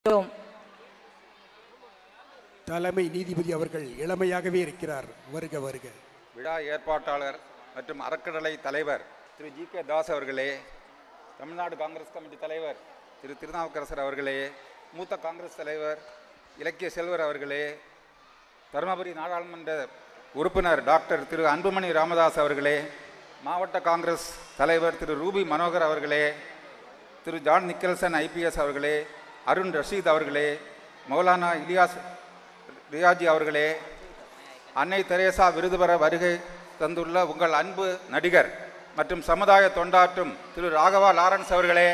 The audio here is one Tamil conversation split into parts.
கொள்கிறோம் தலைமை நீதிபதி அவர்கள் இளமையாகவே இருக்கிறார் வருக வருக விழா ஏற்பாட்டாளர் மற்றும் அறக்கட்டளை தலைவர் திரு ஜி கே தாஸ் அவர்களே தமிழ்நாடு காங்கிரஸ் கமிட்டி தலைவர் திரு திருநாவுக்கரசர் அவர்களே மூத்த காங்கிரஸ் தலைவர் இலக்கிய செல்வர் அவர்களே தருமபுரி நாடாளுமன்ற உறுப்பினர் டாக்டர் திரு அன்புமணி ராமதாஸ் அவர்களே மாவட்ட காங்கிரஸ் தலைவர் திரு ரூபி மனோகர் அவர்களே திரு ஜான் நிக்கல்சன் ஐபிஎஸ் அவர்களே அருண் ரஷீத் அவர்களே மௌலானா இலியாஸ் ரியாஜி அவர்களே அன்னை தெரேசா விருது பெற வருகை தந்துள்ள உங்கள் அன்பு நடிகர் மற்றும் சமுதாய தொண்டாற்றும் திரு ராகவா லாரன்ஸ் அவர்களே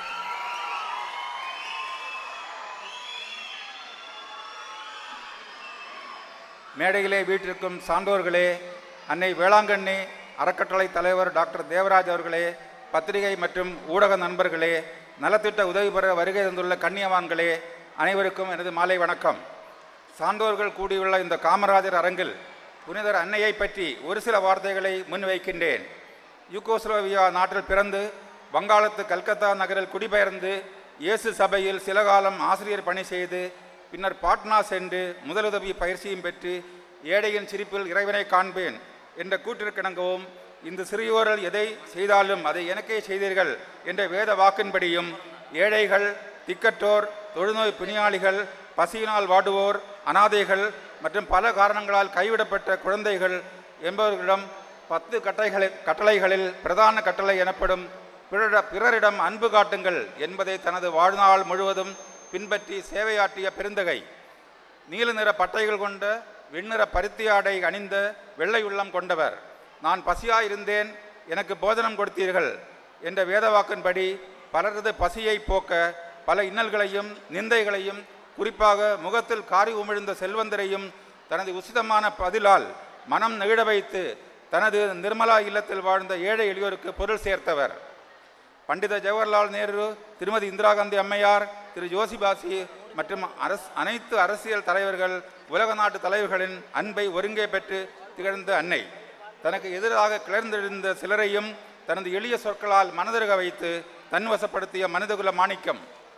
மேடையிலே வீட்டிற்கும் சான்றோர்களே அன்னை வேளாங்கண்ணி அறக்கட்டளை தலைவர் டாக்டர் தேவராஜ் அவர்களே பத்திரிகை மற்றும் ஊடக நண்பர்களே நலத்திட்ட உதவி பெற வருகை தந்துள்ள கண்ணியவான்களே அனைவருக்கும் எனது மாலை வணக்கம் சான்றோர்கள் கூடியுள்ள இந்த காமராஜர் அரங்கில் புனிதர் அன்னையை பற்றி ஒரு சில வார்த்தைகளை முன்வைக்கின்றேன் யூகோஸ்லோவியா நாட்டில் பிறந்து வங்காளத்து கல்கத்தா நகரில் குடிபெயர்ந்து இயேசு சபையில் சில காலம் ஆசிரியர் பணி செய்து பின்னர் பாட்னா சென்று முதலுதவி பயிற்சியும் பெற்று ஏழையின் சிரிப்பில் இறைவனை காண்பேன் என்ற கூற்றிற்கிணங்கவும் இந்த சிறியோர்கள் எதை செய்தாலும் அதை எனக்கே செய்தீர்கள் என்ற வேத வாக்கின்படியும் ஏழைகள் திக்கற்றோர் தொழுநோய் பிணியாளிகள் பசியினால் வாடுவோர் அனாதைகள் மற்றும் பல காரணங்களால் கைவிடப்பட்ட குழந்தைகள் என்பவர்களிடம் பத்து கட்டளைகளை கட்டளைகளில் பிரதான கட்டளை எனப்படும் பிறர பிறரிடம் அன்பு காட்டுங்கள் என்பதை தனது வாழ்நாள் முழுவதும் பின்பற்றி சேவையாற்றிய பெருந்தகை நீல நிற பட்டைகள் கொண்ட வெண்ணிற பருத்தி ஆடை அணிந்த வெள்ளை உள்ளம் கொண்டவர் நான் பசியாயிருந்தேன் எனக்கு போஜனம் கொடுத்தீர்கள் என்ற வேதவாக்கின்படி பலரது பசியை போக்க பல இன்னல்களையும் நிந்தைகளையும் குறிப்பாக முகத்தில் காரி உமிழ்ந்த செல்வந்தரையும் தனது உசிதமான பதிலால் மனம் நெகிழ வைத்து தனது நிர்மலா இல்லத்தில் வாழ்ந்த ஏழை எளியோருக்கு பொருள் சேர்த்தவர் பண்டித ஜவஹர்லால் நேரு திருமதி இந்திரா காந்தி அம்மையார் திரு ஜோசிபாசி மற்றும் அரசு அனைத்து அரசியல் தலைவர்கள் உலக நாட்டு தலைவர்களின் அன்பை ஒருங்கே பெற்று திகழ்ந்த அன்னை தனக்கு எதிராக கிளர்ந்தெழுந்த சிலரையும் தனது எளிய சொற்களால் மனதிருக வைத்து தன்வசப்படுத்திய மனிதகுல மாணிக்கம்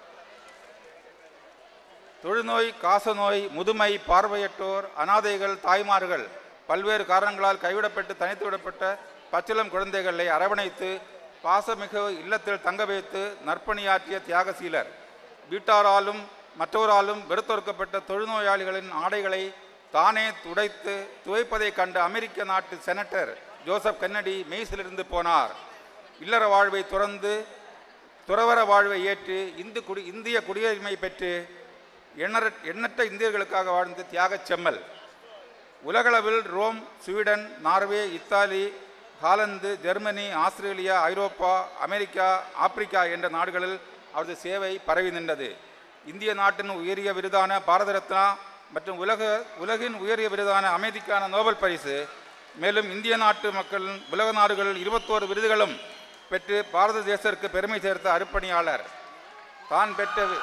தொழுநோய் காசநோய் முதுமை பார்வையற்றோர் அனாதைகள் தாய்மார்கள் பல்வேறு காரணங்களால் கைவிடப்பட்டு தனித்து விடப்பட்ட பச்சிளம் குழந்தைகளை அரவணைத்து பாசமிகு இல்லத்தில் தங்க வைத்து நற்பணியாற்றிய தியாகசீலர் வீட்டாராலும் மற்றோராலும் வெறுத்தொடுக்கப்பட்ட தொழுநோயாளிகளின் ஆடைகளை தானே துடைத்து துவைப்பதைக் கண்ட அமெரிக்க நாட்டு செனட்டர் ஜோசப் கென்னடி மெய்சிலிருந்து போனார் இல்லற வாழ்வை துறந்து துறவர வாழ்வை ஏற்று இந்து குடி இந்திய குடியுரிமை பெற்று எண்ணற எண்ணற்ற இந்தியர்களுக்காக வாழ்ந்த தியாகச் செம்மல் உலகளவில் Rome Sweden Norway Italy Holland Germany Australia Europe America Africa என்ற நாடுகளில் அவரது சேவை பரவி நின்றது இந்திய நாட்டின் உயரிய விருதான பாரத ரத்னா மற்றும் உலக உலகின் உயரிய விருதான அமைதிக்கான நோபல் பரிசு மேலும் இந்திய நாட்டு மக்களின் உலக நாடுகளில் இருபத்தோரு விருதுகளும் பெற்று பாரத தேசத்திற்கு பெருமை சேர்த்த அர்ப்பணியாளர் தான் பெற்ற வி-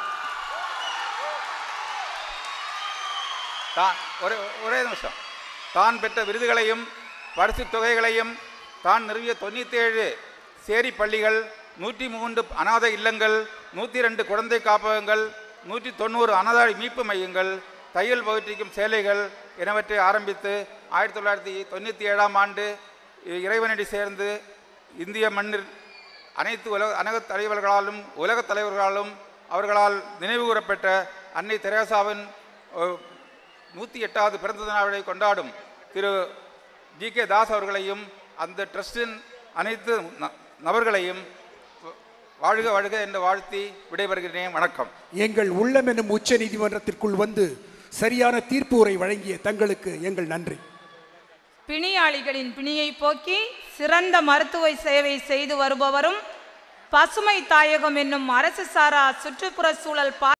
தான் ஒரே ஒரே நிமிஷம் தான் பெற்ற விருதுகளையும் பரிசு தொகைகளையும் தான் நிறுவிய தொண்ணூற்றி ஏழு சேரி பள்ளிகள் நூற்றி மூன்று அனாதை இல்லங்கள் நூற்றி ரெண்டு குழந்தை காப்பகங்கள் நூற்றி தொண்ணூறு அனாதை மீட்பு மையங்கள் தையல் பயிற்சிக்கும் சேலைகள் எனவற்றை ஆரம்பித்து ஆயிரத்தி தொள்ளாயிரத்தி தொண்ணூற்றி ஏழாம் ஆண்டு இ- இறைவனடி சேர்ந்து இந்திய மண்ணில் அனைத்து உலக அனைத்து தலைவர்களாலும் உலகத் தலைவர்களாலும் அவர்களால் நினைவு கூறப்பெற்ற அன்னை தெரேசாவின் அஹ், நூற்றி எட்டாவது பிறந்த நாளை கொண்டாடும் திரு ஜி கே தாஸ் அவர்களையும் அந்த ட்ரஸ்டின் அனைத்து ந- நபர்களையும் வ- வாழ்க வாழ்க என்று வாழ்த்தி விடைபெறுகிறேன் வணக்கம் எங்கள் உள்ளம் எனும் உச்ச நீதிமன்றத்திற்குள் வந்து சரியான தீர்ப்பு உரை வழங்கிய தங்களுக்கு எங்கள் நன்றி பிணியாளிகளின் பிணியை போக்கி சிறந்த மருத்துவ சேவை செய்து வருபவரும் பசுமை தாயகம் என்னும் அரசு சாரா சுற்றுப்புற சூழல் பா